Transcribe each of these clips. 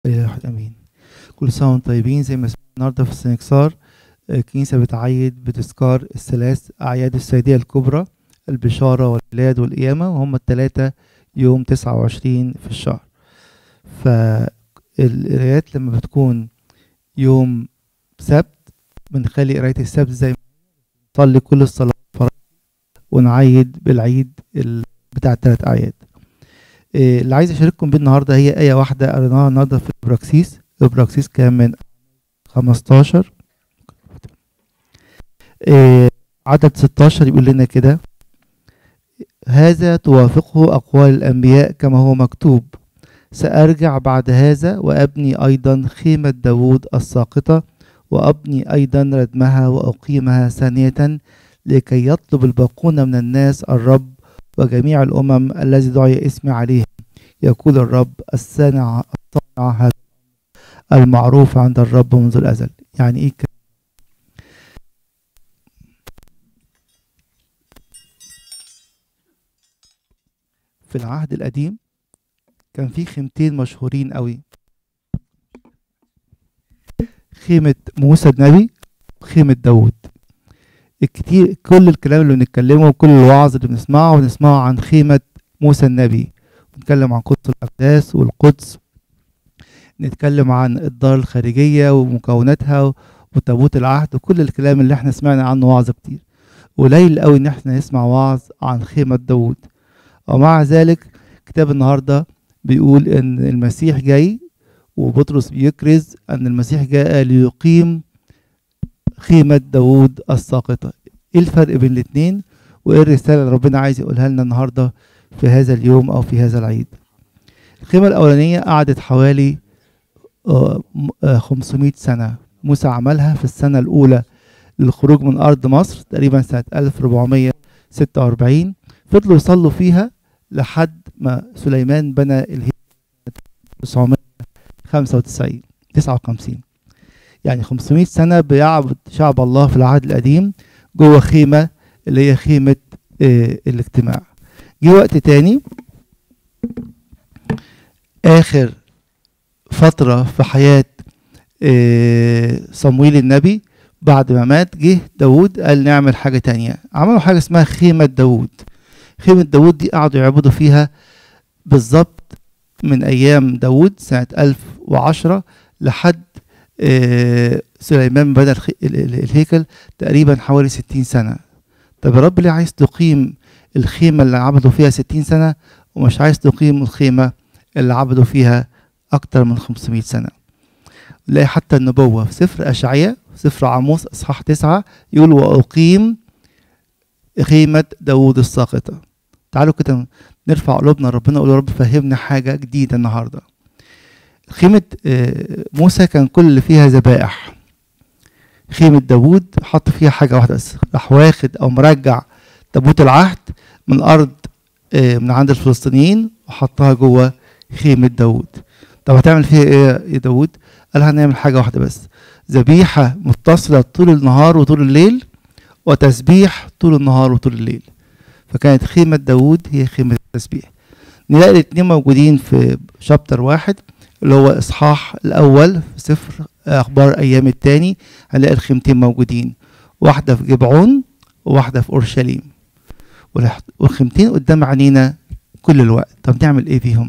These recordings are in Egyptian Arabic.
إله واحد امين كل سنه وانتم طيبين زي ما سمعنا النهارده في السنكسار آه، الكنيسه بتعيد بتذكار الثلاث اعياد السيديه الكبرى البشاره والميلاد والقيامه وهم الثلاثه يوم 29 في الشهر فالقرايات لما بتكون يوم سبت بنخلي قرايه السبت زي ما نصلي كل الصلاه فرائض ونعيد بالعيد ال- بتاع الثلاث اعياد إيه، اللي عايز اشارككم بيه النهارده هي ايه واحده قريناها النهارده في ابراكسيس ابراكسيس كان من 15 إيه، عدد 16 يقول لنا كده هذا توافقه اقوال الانبياء كما هو مكتوب سارجع بعد هذا وابني ايضا خيمه داوود الساقطه وابني ايضا ردمها واقيمها ثانيه لكي يطلب الباقون من الناس الرب وجميع الامم الذي دعي اسمي عليهم يقول الرب الصانع الصانع هذا المعروف عند الرب منذ الازل يعني ايه الكلام؟ في العهد القديم كان في خيمتين مشهورين قوي خيمة موسى النبي وخيمة داوود الكتير كل الكلام اللي بنتكلمه وكل الوعظ اللي بنسمعه بنسمعه عن خيمة موسى النبي نتكلم عن قدس الأقداس والقدس نتكلم عن الدار الخارجية ومكوناتها وتابوت العهد وكل الكلام اللي احنا سمعنا عنه وعظ كتير قليل قوي ان احنا نسمع وعظ عن خيمة داوود ومع ذلك كتاب النهاردة بيقول ان المسيح جاي وبطرس بيكرز ان المسيح جاء ليقيم خيمة داوود الساقطة ايه الفرق بين الاتنين وايه الرسالة اللي ربنا عايز يقولها لنا النهاردة في هذا اليوم او في هذا العيد الخيمة الاولانية قعدت حوالي آه، م- آه، 500 سنة موسى عملها في السنة الاولى للخروج من ارض مصر تقريبا سنة 1446 فضلوا يصلوا فيها لحد ما سليمان بنى الهيكل 995 59 يعني 500 سنة بيعبد شعب الله في العهد القديم جوه خيمة اللي هي خيمة آه، الاجتماع جه وقت تاني آخر فترة في حياة آه، صمويل النبي بعد ما مات جه داود قال نعمل حاجة تانية عملوا حاجة اسمها خيمة داود خيمة داود دي قعدوا يعبدوا فيها بالظبط من أيام داود سنة 1010 لحد آه، سليمان بنى الخ- ال- ال- الهيكل تقريبا حوالي 60 سنة طب يا رب ليه عايز تقيم الخيمة اللي عبدوا فيها 60 سنة ومش عايز تقيم الخيمة اللي عبدوا فيها أكتر من 500 سنة نلاقي حتى النبوة في سفر أشعياء في سفر عاموس إصحاح تسعة يقول وأقيم خيمة داوود الساقطة تعالوا كده نرفع قلوبنا لربنا نقول يا رب فهمنا حاجة جديدة النهاردة خيمة آه، موسى كان كل اللي فيها ذبائح خيمة داوود حط فيها حاجة واحدة بس راح واخد أو مرجع تابوت العهد من أرض آه، من عند الفلسطينيين وحطها جوه خيمة داوود طب هتعمل فيها ايه يا داوود قال هنعمل حاجة واحدة بس ذبيحة متصلة طول النهار وطول الليل وتسبيح طول النهار وطول الليل فكانت خيمة داوود هي خيمة التسبيح نلاقي الاتنين موجودين في شابتر واحد اللي هو إصحاح الأول في سفر أخبار أيام التاني هنلاقي الخيمتين موجودين واحدة في جبعون وواحدة في أورشليم والح- والخيمتين قدام عينينا كل الوقت طب نعمل إيه فيهم؟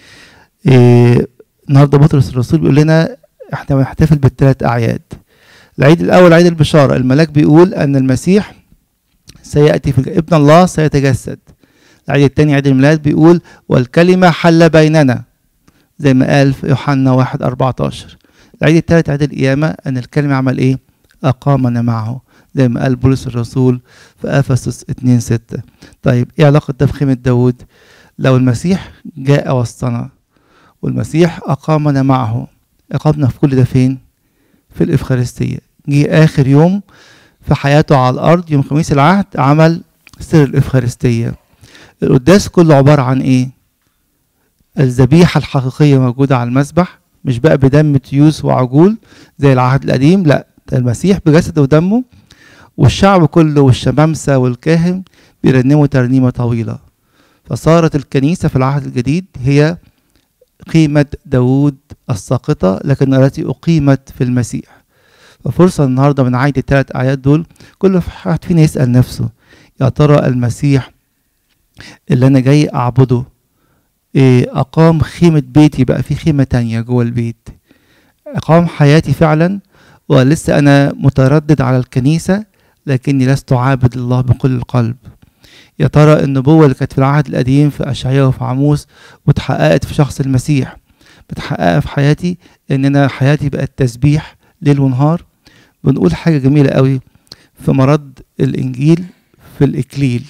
إيه النهارده بطرس الرسول بيقول لنا احنا بنحتفل بالثلاث أعياد العيد الأول عيد البشارة الملاك بيقول أن المسيح سيأتي في ابن الله سيتجسد العيد الثاني عيد الميلاد بيقول والكلمة حل بيننا زي ما قال في يوحنا 1 14 العيد الثالث عيد القيامة أن الكلمة عمل إيه؟ أقامنا معه زي ما قال بولس الرسول في أفسس 2 6 طيب إيه علاقة ده بخيمة داود؟ لو المسيح جاء وسطنا والمسيح أقامنا معه أقامنا في كل ده فين؟ في الإفخارستية جه آخر يوم في حياته على الأرض يوم خميس العهد عمل سر الإفخارستية القداس كله عبارة عن إيه؟ الذبيحة الحقيقية موجودة على المذبح مش بقى بدم تيوس وعجول زي العهد القديم لا ده المسيح بجسده ودمه والشعب كله والشمامسة والكاهن بيرنموا ترنيمة طويلة فصارت الكنيسة في العهد الجديد هي خيمة داود الساقطة لكن التي أقيمت في المسيح ففرصة النهاردة من عيد الثلاث آيات دول كل واحد فينا يسأل نفسه يا ترى المسيح اللي أنا جاي أعبده إيه أقام خيمة بيتي بقى في خيمة تانية جوه البيت أقام حياتي فعلا ولسه أنا متردد على الكنيسة لكني لست عابد الله بكل القلب يا ترى النبوة اللي كانت في العهد القديم في أشعياء وفي عموس واتحققت في شخص المسيح بتحققها في حياتي إن أنا حياتي بقت تسبيح ليل ونهار بنقول حاجة جميلة قوي في مرض الإنجيل في الإكليل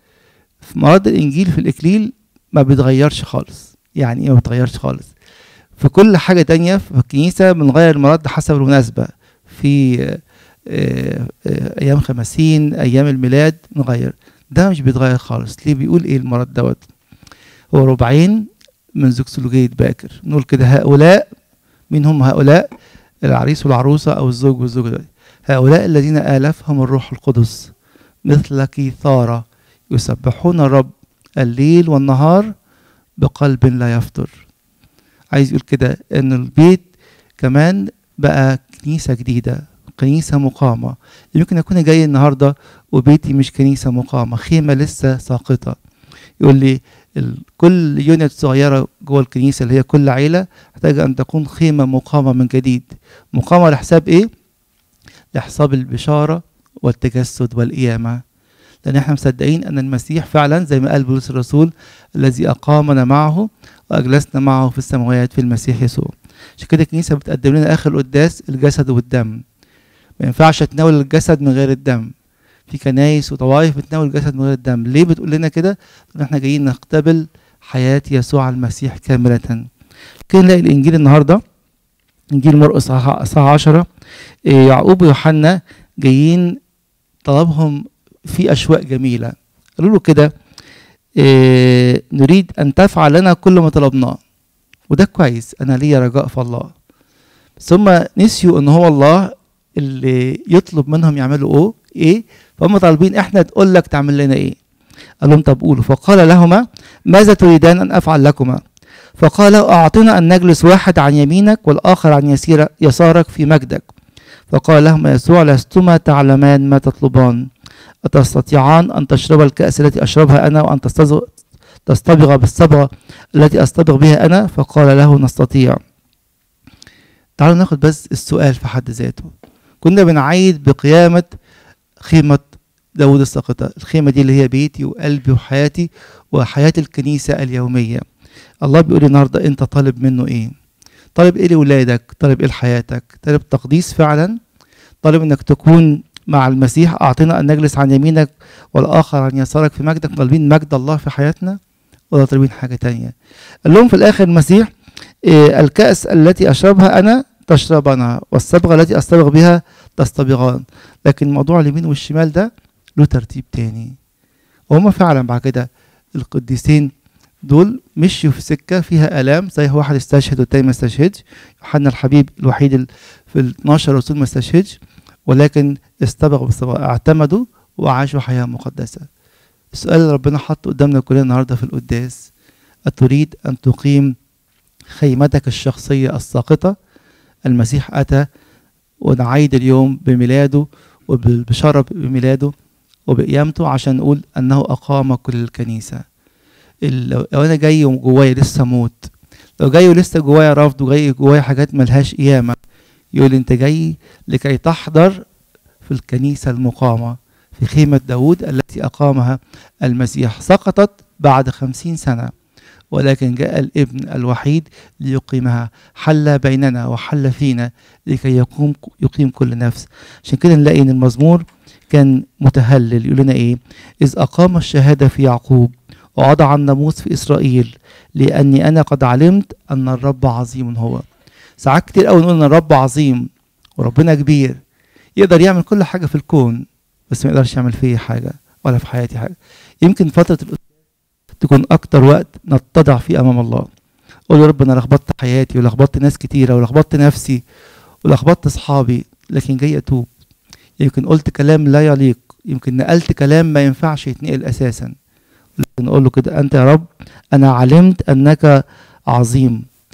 في مرض الإنجيل في الإكليل ما بيتغيرش خالص يعني إيه ما بيتغيرش خالص في كل حاجة تانية في الكنيسة بنغير المرض حسب المناسبة في آه، آه، أيام خمسين أيام الميلاد نغير ده مش بيتغير خالص ليه بيقول إيه المرض دوت هو ربعين من زوكسولوجية باكر نقول كده هؤلاء مين هم هؤلاء العريس والعروسة أو الزوج والزوجة هؤلاء الذين آلفهم الروح القدس مثل كيثارة يسبحون الرب الليل والنهار بقلب لا يفتر عايز يقول كده ان البيت كمان بقى كنيسة جديدة كنيسة مقامة يمكن أكون جاي النهاردة وبيتي مش كنيسة مقامة خيمة لسه ساقطة يقول لي ال- كل يونت صغيرة جوه الكنيسة اللي هي كل عيلة محتاجة أن تكون خيمة مقامة من جديد مقامة لحساب إيه؟ لحساب البشارة والتجسد والقيامة لأن احنا مصدقين أن المسيح فعلا زي ما قال بولس الرسول الذي أقامنا معه وأجلسنا معه في السماوات في المسيح يسوع عشان كده الكنيسة بتقدم لنا آخر القداس الجسد والدم ما ينفعش أتناول الجسد من غير الدم في كنايس وطوائف بتناول الجسد من غير الدم ليه بتقول لنا كده؟ لأن احنا جايين نقتبل حياة يسوع المسيح كاملة كده نلاقي الإنجيل النهاردة إنجيل مرقس صح 10 إيه، يعقوب ويوحنا جايين طلبهم في أشواق جميلة قالوا له كده إيه، نريد أن تفعل لنا كل ما طلبناه وده كويس أنا ليا رجاء في الله ثم نسيوا أن هو الله اللي يطلب منهم يعملوا إيه إيه فهم طالبين إحنا تقول لك تعمل لنا إيه قال لهم طب قولوا فقال لهما ماذا تريدان أن أفعل لكما فقال أعطنا أن نجلس واحد عن يمينك والآخر عن يسير يسارك في مجدك فقال لهما يسوع لستما تعلمان ما تطلبان أتستطيعان أن تشرب الكأس التي أشربها أنا وأن تستزغ- تصطبغ بالصبغة التي أصطبغ بها أنا فقال له نستطيع تعالوا ناخد بس السؤال في حد ذاته كنا بنعيد بقيامة خيمة داود الساقطة الخيمة دي اللي هي بيتي وقلبي وحياتي وحياة الكنيسة اليومية الله بيقول لي النهاردة أنت طالب منه إيه طالب إيه لأولادك طالب إيه لحياتك طالب تقديس فعلا طالب إنك تكون مع المسيح أعطنا أن نجلس عن يمينك والآخر عن يسارك في مجدك طالبين مجد الله في حياتنا ولا طالبين حاجة تانية قال لهم في الآخر المسيح إيه الكأس التي أشربها أنا تشربنا والصبغة التي أصطبغ بها تصطبغان لكن موضوع اليمين والشمال ده له ترتيب تاني وهم فعلا بعد كده القديسين دول مشيوا في سكة فيها آلام زي واحد استشهد والتاني ما استشهدش يوحنا الحبيب الوحيد ال- في ال 12 رسول ما استشهدش ولكن استبغوا بالصبغة اعتمدوا وعاشوا حياة مقدسة السؤال اللي ربنا حطه قدامنا كلنا النهاردة في القداس أتريد أن تقيم خيمتك الشخصية الساقطة المسيح أتى ونعيد اليوم بميلاده وبالبشارة بميلاده وبقيامته عشان نقول أنه أقام كل الكنيسة ال- لو لو أنا جاي وجوايا لسه موت لو جاي ولسه جوايا رفض وجاي جوايا حاجات ملهاش قيامة يقول أنت جاي لكي تحضر في الكنيسة المقامة في خيمة داود التي أقامها المسيح سقطت بعد خمسين سنة ولكن جاء الابن الوحيد ليقيمها حل بيننا وحل فينا لكي يقوم يقيم كل نفس عشان كده نلاقي ان المزمور كان متهلل يقول لنا ايه اذ اقام الشهاده في يعقوب ووضع الناموس في اسرائيل لاني انا قد علمت ان الرب عظيم هو ساعات كتير قوي نقول ان الرب عظيم وربنا كبير يقدر يعمل كل حاجه في الكون بس ما يقدرش يعمل فيه حاجه ولا في حياتي حاجه يمكن فتره الأسبوع تكون اكتر وقت نتضع فيه امام الله قول يا رب انا لخبطت حياتي ولخبطت ناس كتيره ولخبطت نفسي ولخبطت اصحابي لكن جاي اتوب يمكن قلت كلام لا يليق يمكن نقلت كلام ما ينفعش يتنقل اساسا لكن اقول له كده انت يا رب انا علمت انك عظيم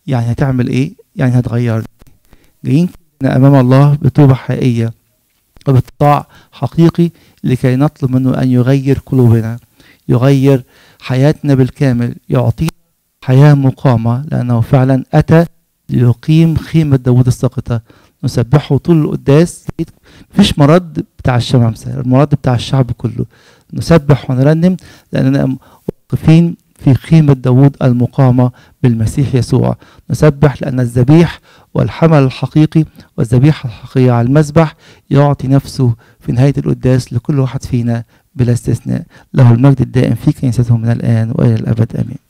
يعني هتعمل ايه يعني هتغير جايين كلنا امام الله بتوبة حقيقية وباتطاع حقيقي لكي نطلب منه ان يغير قلوبنا يغير حياتنا بالكامل يعطينا حياة مقامة لأنه فعلا أتى ليقيم خيمة داود الساقطة نسبحه طول القداس مفيش مرض بتاع الشمامسة المرض بتاع الشعب كله نسبح ونرنم لأننا واقفين في خيمة داود المقامة بالمسيح يسوع نسبح لأن الذبيح والحمل الحقيقي والذبيحة الحقيقية على المذبح يعطي نفسه في نهاية القداس لكل واحد فينا بلا استثناء له المجد الدائم في كنيسته من الآن وإلى الأبد آمين